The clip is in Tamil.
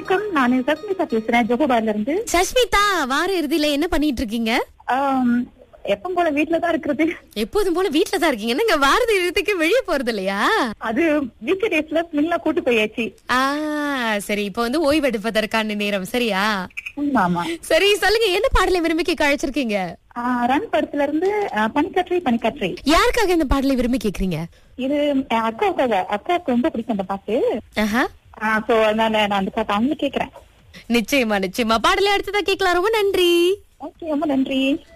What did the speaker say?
வணக்கம் நான் சஸ்மிதா பேசுறேன் ஜோகோபார்ல இருந்து சஷ்மிதா வார இறுதியில என்ன பண்ணிட்டு இருக்கீங்க ஆம், எப்பவும் போல வீட்டுல தான் இருக்கிறது எப்போதும் போல வீட்ல தான் இருக்கீங்க என்னங்க வாரத இறுதிக்கு வெளியே போறது இல்லையா அது வீக் டேஸ்ல மில்ல கூட்டு போயாச்சு ஆ சரி இப்போ வந்து ஓய்வு எடுப்பதற்கான நேரம் சரியா ஆமா, ஆமா சரி சொல்லுங்க என்ன பாடலை விரும்பி கேட்க அழைச்சிருக்கீங்க ஆ, ரன் படத்துல இருந்து ஆ, பனிக்காற்றை பனிக்காற்றை யாருக்காக இந்த பாடலை விரும்பி கேக்குறீங்க இது என் அக்காவுக்காக அக்காவுக்கு ரொம்ப பிடிக்கும் அந்த பாட்டு ஆஹா சோ அதனால நான் அந்த பாட்டு அவங்க கேக்குறேன் நிச்சயமா நிச்சயமா பாடலை அடுத்ததா கேட்கலாம் ரொம்ப நன்றி ஓகே ரொம்ப நன்றி